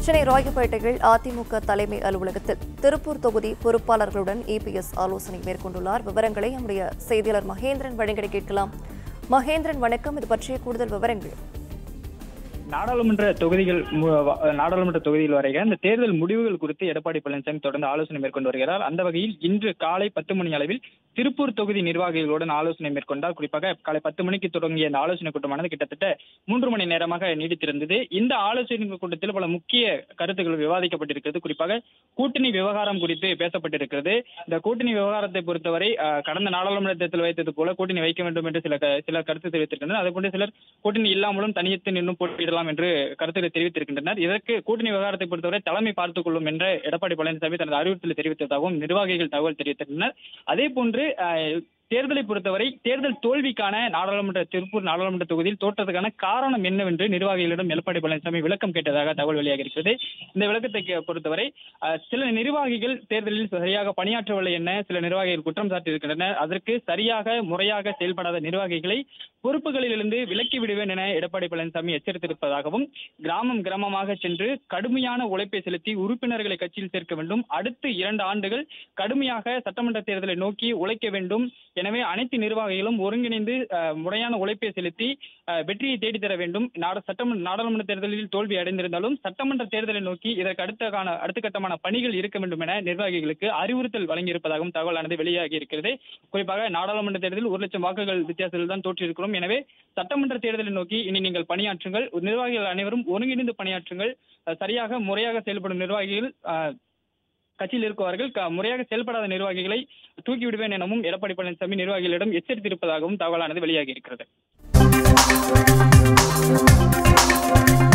சென்னை ராயப்பேட்டையில் அதிமுக தலைமை அலுவலகத்தில் திருப்பூர் தொகுதி பொறுப்பாளர்களுடன் இபிஎஸ் ஆலோசனை மேற்கொண்டுள்ளார் விவரங்களை நம்முடைய செய்தியாளர் மகேந்திரன் வழங்கிட கேட்கலாம் மகேந்திரன் வணக்கம் இது பற்றிய கூடுதல் விவரங்கள் நாடாளுமன்ற தொகுதிகள் மு- வ- நாடாளுமன்ற தொகுதிகள் வரைக இந்த தேர்தல் முடிவுகள் குறித்து எடப்பாடி பழனிசாமி தொடர்ந்து ஆலோசனை மேற்கொண்டு வருகிறார் அந்த வகையில் இன்று காலை பத்து மணி அளவில் திருப்பூர் தொகுதி நிர்வாகிகளுடன் ஆலோசனை மேற்கொண்டார் குறிப்பாக காலை பத்து மணிக்கு தொடங்கிய இந்த ஆலோசனை கூட்டமானது கிட்டத்தட்ட மூன்று மணி நேரமாக நீடித்திருந்தது இந்த ஆலோசனை கூட்டத்தில் பல முக்கிய கருத்துக்கள் விவாதிக்கப்பட்டிருக்கிறது குறிப்பாக கூட்டணி விவகாரம் குறித்து பேசப்பட்டிருக்கிறது இந்த கூட்டணி விவகாரத்தை பொறுத்தவரை அஹ், கடந்த நாடாளுமன்ற தேர்தல் வைத்தது போல கூட்டணி வைக்க வேண்டும் என்று சில க- சில கருத்து தெரிவித்திருக்கின்றனர் அதை கொண்டு சிலர் கூட்டணி இல்லாமலும் தனியத்து நின்றும் போட்டியிடலாம் என்று கருத்துக்களை தெரிவித்திருக்கின்றனர் இதற்கு கூட்டணி விவகாரத்தை பொறுத்தவரை தலைமை பார்த்துக் கொள்ளும் என்ற எடப்பாடி பழனிசாமி தனது அறிவுறுத்தலை தெரிவித்ததாகவும் நிர்வாகிகள் தகவல் தெரிவித்திருந்தனர் அதே போன்று அஹ், தேர்தலை பொறுத்தவரை தேர்தல் தோல்விக்கான நாடாளுமன்ற திருப்பூர் நாடாளுமன்ற தொகுதியில் தோற்றதுக்கான காரணம் என்னவென்று நிர்வாகிகளிடம் எடப்பாடி பழனிசாமி விளக்கம் கேட்டதாக தகவல் வெளியாக இருக்கிறது இந்த விளக்கத்தை கே- பொறுத்தவரை அஹ், சில நிர்வாகிகள் தேர்தலில் சரியாக பணியாற்றவில்லை என சில நிர்வாகிகள் குற்றம் சாட்டியிருக்கின்றனர் அதற்கு சரியாக முறையாக செயல்படாத நிர்வாகிகளை பொறுப்புகளிலிருந்து விலக்கி விடுவேன் என எடப்பாடி பழனிசாமி எச்சரித்திருப்பதாகவும் கிராமம் கிராமமாக சென்று கடுமையான உழைப்பை செலுத்தி உறுப்பினர்களை கட்சியில் சேர்க்க வேண்டும் அடுத்து இரண்டு ஆண்டுகள் கடுமையாக சட்டமன்ற தேர்தலை நோக்கி உழைக்க வேண்டும் எனவே அனைத்து நிர்வாகிகளும் ஒருங்கிணைந்து அஹ், முறையான உழைப்பை செலுத்தி அஹ், வெற்றியை தேடித்தர வேண்டும் நாட சட்டமன்ற நாடாளுமன்ற தேர்தலில் தோல்வி அடைந்திருந்தாலும் சட்டமன்ற தேர்தலை நோக்கி இதற்கு அடுத்த கால அடுத்த கட்டமான பணிகள் இருக்க வேண்டும் என நிர்வாகிகளுக்கு அறிவுறுத்தல் வழங்கியிருப்பதாகவும் தகவலானது வெளியாகி இருக்கிறது குறிப்பாக நாடாளுமன்ற தேர்தலில் ஒரு லட்சம் வாக்குகள் வித்தியாசத்தில் தான் தோற்றிருக்கிறோம் எனவே சட்டமன்ற தேர்தலை நோக்கி இனி நீங்கள் பணியாற்றுங்கள் நிர்வாகிகள் அனைவரும் ஒருங்கிணைந்து பணியாற்றுங்கள் அஹ், சரியாக முறையாக செயல்படும் நிர்வாகிகள் அஹ், கட்சியில் இருக்குவார்கள் க- முறையாக செயல்படாத நிர்வாகிகளை தூக்கி விடுவேன் எனவும் எடப்பாடி பழனிசாமி நிர்வாகிகளிடம் எச்சரித்திருப்பதாகவும் தகவலானது வெளியாகி இருக்கிறது